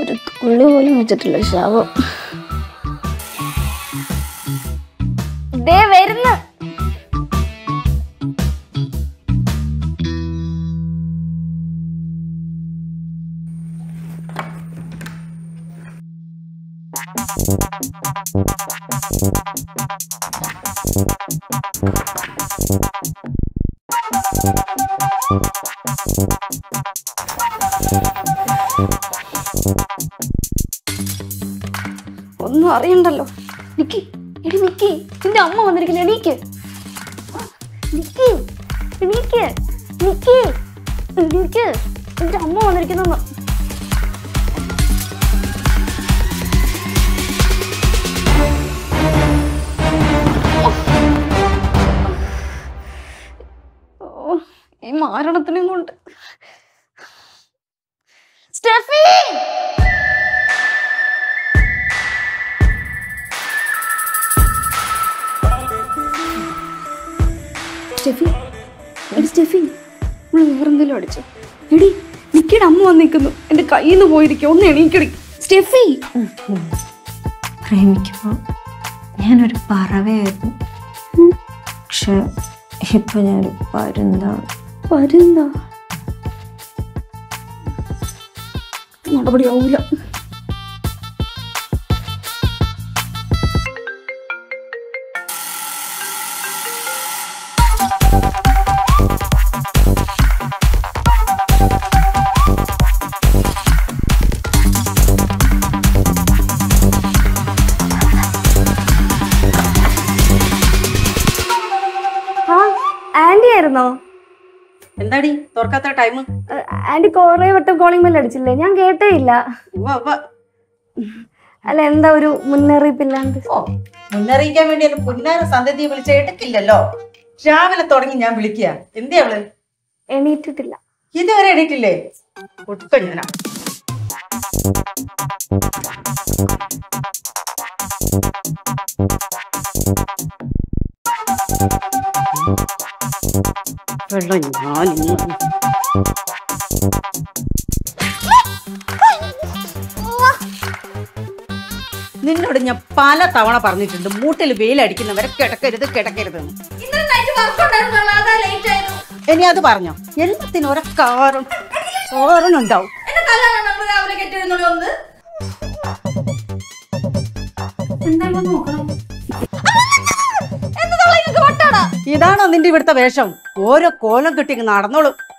ഒരു തുള്ളി പോലും വെച്ചിട്ടില്ല ശവം ദേ വരുന്നു ഒന്നും അറിയണ്ടല്ലോ നിക്കി എടി നിക്കി നിന്റെ അമ്മ വന്നിരിക്കുന്നു എണീക്ക് നിക്കി എണീക്ക് നിക്കി എണീക്ക് നിന്റെ അമ്മ വന്നിരിക്കുന്നു ഓ ഈ മാരണത്തിനെയും കൊണ്ട് സ്റ്റെഫി സ്റ്റെഫി എടി സ്റ്റെഫി നമ്മൾ വേറെന്തെങ്കിലും അടിച്ചു എടി നിക്കയുടെ അമ്മ വന്നിരിക്കുന്നു എന്റെ കയ്യിൽ നിന്ന് പോയിരിക്കും ഒന്ന് എണീക്കടി സ്റ്റെഫി പ്രേമിക്കുമ്പോൾ ഞാനൊരു പറവയായിരുന്നു പക്ഷെ ഇപ്പൊ ഞാനൊരു പരുന്താണ് പരുന്താ നടപടിയാവൂല ആ ആന്റി ആയിരുന്നോ എന്താടി തുറക്കാത്ത ടൈം ആന്റി കൊറേ വട്ടം കോളിംഗ് ബെൽ അടിച്ചില്ലേ ഞാൻ കേട്ടേ ഇല്ല അല്ല എന്താ ഒരു മുന്നറിയിപ്പില്ലാണ്ട് ഓ മുന്നറിയിക്കാൻ വേണ്ടി എന്റെ പുന്നാര സന്തതിയെ വിളിച്ച എടുക്കില്ലല്ലോ രാവിലെ തുടങ്ങി ഞാൻ വിളിക്കുക എന്തേ അവള് എണീറ്റിട്ടില്ല ഇതുവരെ എണീറ്റില്ലേ ഒട്ടുക്ക ഞാനാ വെള്ളം ഞാൻ നിന്നോട് ഞാൻ പല തവണ പറഞ്ഞിട്ടുണ്ട് മൂട്ടിൽ വെയിലടിക്കുന്നവരെ കിടക്കരുത് കിടക്കരുത് എന്ന്. ഇനി അത് പറഞ്ഞോ എല്ലാത്തിനും ഒരേ കാരണം കാരണം ഉണ്ടാവും ഇതാണോ നിന്റെ ഇവിടുത്തെ വേഷം ഓരോ കോലം കിട്ടി നടന്നോളൂ